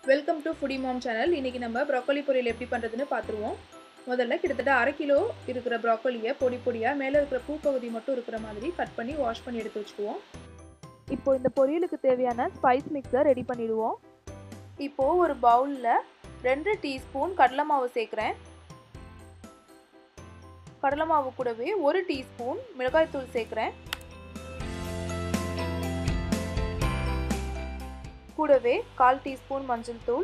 welcome to foodie mom channel இன்றைக்கி நம்ம broccoli பொரியல் எப்படி பண்ணுறதுன்னு பார்த்துருவோம் முதல்ல கிட்டத்தட்ட அரை கிலோ இருக்கிற ப்ராக்கோலியை பொடி பொடியாக மேலே இருக்கிற பூப்பகுதி மட்டும் இருக்கிற மாதிரி கட் பண்ணி வாஷ் பண்ணி எடுத்து வச்சுக்குவோம் இப்போ இந்த பொரியலுக்கு தேவையான ஸ்பைஸ் மிக்ஸை ரெடி பண்ணிடுவோம் இப்போது ஒரு பவுலில் ரெண்டு டீஸ்பூன் கடலை மாவு சேர்க்குறேன் கடலை மாவு கூடவே ஒரு டீஸ்பூன் மிளகாய்த்தூள் சேர்க்குறேன் கூடவே கால் டீஸ்பூன் மஞ்சள் தூள்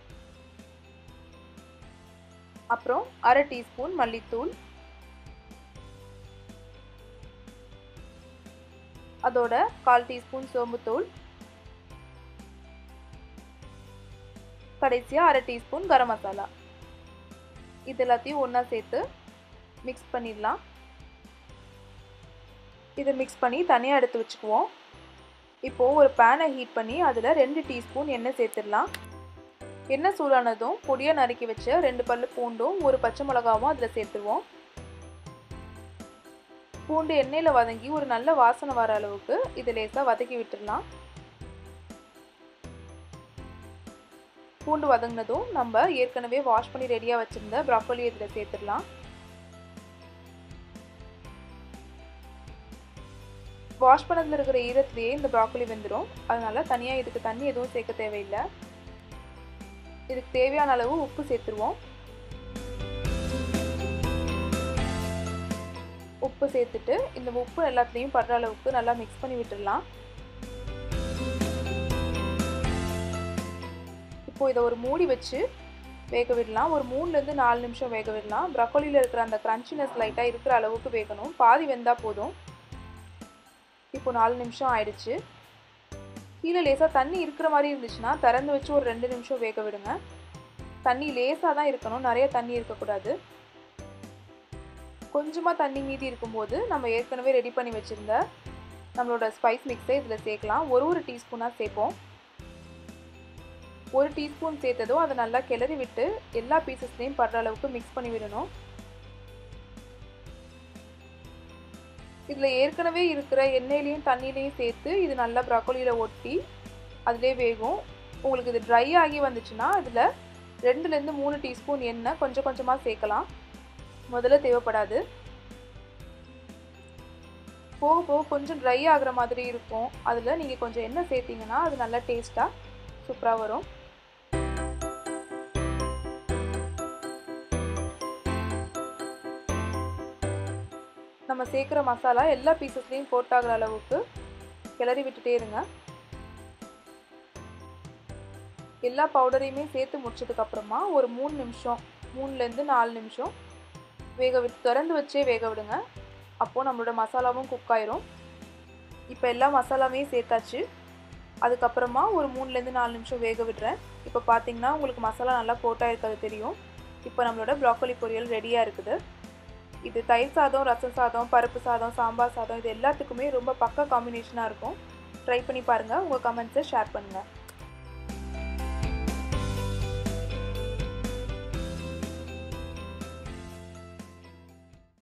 அப்புறம் அரை டீஸ்பூன் மல்லித்தூள் அதோட கால் டீஸ்பூன் சோம்புத்தூள் கடைசியாக அரை டீஸ்பூன் கரம் மசாலா இது எல்லாத்தையும் ஒன்றா சேர்த்து மிக்ஸ் பண்ணிடலாம் இதை மிக்ஸ் பண்ணி தனியாக எடுத்து வச்சுக்குவோம் இப்போது ஒரு பேனை ஹீட் பண்ணி அதில் ரெண்டு டீஸ்பூன் எண்ணெய் சேர்த்துடலாம் எண்ணெய் சூடானதும் பொடியாக நறுக்கி வச்ச ரெண்டு பல்லு பூண்டும் ஒரு பச்சை மிளகாவும் அதில் சேர்த்துருவோம் பூண்டு எண்ணெயில் வதங்கி ஒரு நல்ல வாசனை வர அளவுக்கு இது லேசாக வதக்கி விட்டுடலாம் பூண்டு வதங்கினதும் நம்ம ஏற்கனவே வாஷ் பண்ணி ரெடியாக வச்சுருந்த ப்ராக்கோலி இதில் சேர்த்துடலாம் வாஷ் பண்ணதில் இருக்கிற ஈரத்துலேயே இந்த ப்ராக்கோலி வெந்துடும் அதனால தனியாக இதுக்கு தண்ணி எதுவும் சேர்க்க தேவையில்லை இதுக்கு தேவையான அளவு உப்பு சேர்த்துருவோம் உப்பு சேர்த்துட்டு இந்த உப்பு எல்லாத்துலேயும் படுற அளவுக்கு நல்லா மிக்ஸ் பண்ணி விட்டுடலாம் இப்போ இதை ஒரு மூடி வச்சு வேக விடலாம் ஒரு மூணுலேருந்து நாலு நிமிஷம் வேக விடலாம் ப்ரக்கோலியில் இருக்கிற அந்த க்ரன்ச்சினஸ் லைட்டாக இருக்கிற அளவுக்கு வேகணும் பாதி வெந்தால் போதும் இப்போ நாலு நிமிஷம் ஆயிடுச்சு கீழே லேசாக தண்ணி இருக்கிற மாதிரி இருந்துச்சுன்னா திறந்து வச்சு ஒரு ரெண்டு நிமிஷம் வேக விடுங்க தண்ணி லேசாக தான் இருக்கணும் நிறைய தண்ணி இருக்கக்கூடாது கொஞ்சமாக தண்ணி மீதி இருக்கும்போது நம்ம ஏற்கனவே ரெடி பண்ணி வச்சுருந்த நம்மளோட ஸ்பைஸ் மிக்ஸை இதில் சேர்க்கலாம் ஒரு ஒரு டீஸ்பூனாக சேர்ப்போம் ஒரு டீஸ்பூன் சேர்த்ததும் அதை நல்லா கிளறி விட்டு எல்லா பீசஸ்லேயும் படுற அளவுக்கு மிக்ஸ் பண்ணி விடணும் இதில் ஏற்கனவே இருக்கிற எண்ணெயிலையும் தண்ணியிலையும் சேர்த்து இது நல்லா ப்ராக்கோலியில் ஒட்டி அதிலே வேகும் உங்களுக்கு இது ட்ரை ஆகி வந்துச்சுன்னா இதில் ரெண்டுலேருந்து மூணு டீஸ்பூன் எண்ணெய் கொஞ்சம் கொஞ்சமாக சேர்க்கலாம் முதல்ல தேவைப்படாது போக போக கொஞ்சம் ட்ரை ஆகிற மாதிரி இருக்கும் அதில் நீங்கள் கொஞ்சம் எண்ணெய் சேர்த்திங்கன்னா அது நல்லா டேஸ்ட்டாக சூப்பராக வரும் நம்ம சேர்க்குற மசாலா எல்லா பீசஸ்லேயும் போட்டாகிற அளவுக்கு கிளறி விட்டுட்டே இருங்க எல்லா பவுடரையுமே சேர்த்து முடிச்சதுக்கப்புறமா ஒரு மூணு நிமிஷம் மூணுலேருந்து நாலு நிமிஷம் வேக விட்டு திறந்து வச்சே வேக விடுங்க அப்போது நம்மளோட மசாலாவும் குக் ஆயிரும் இப்போ எல்லா மசாலாவே சேர்த்தாச்சு அதுக்கப்புறமா ஒரு மூணுலேருந்து நாலு நிமிஷம் வேக விடுறேன் இப்போ பார்த்தீங்கன்னா உங்களுக்கு மசாலா நல்லா கோட்டாக இருக்கிறது தெரியும் இப்போ நம்மளோட ப்ராக்கோலி பொரியல் ரெடியாக இருக்குது இது தயிர் சாதம் ரசம் சாதம் பருப்பு சாதம் சாம்பார் சாதம் இது எல்லாத்துக்குமே ரொம்ப பக்க காம்பினேஷனாக இருக்கும் ட்ரை பண்ணி பாருங்கள் உங்கள் கமெண்ட்ஸை ஷேர் பண்ணுங்கள்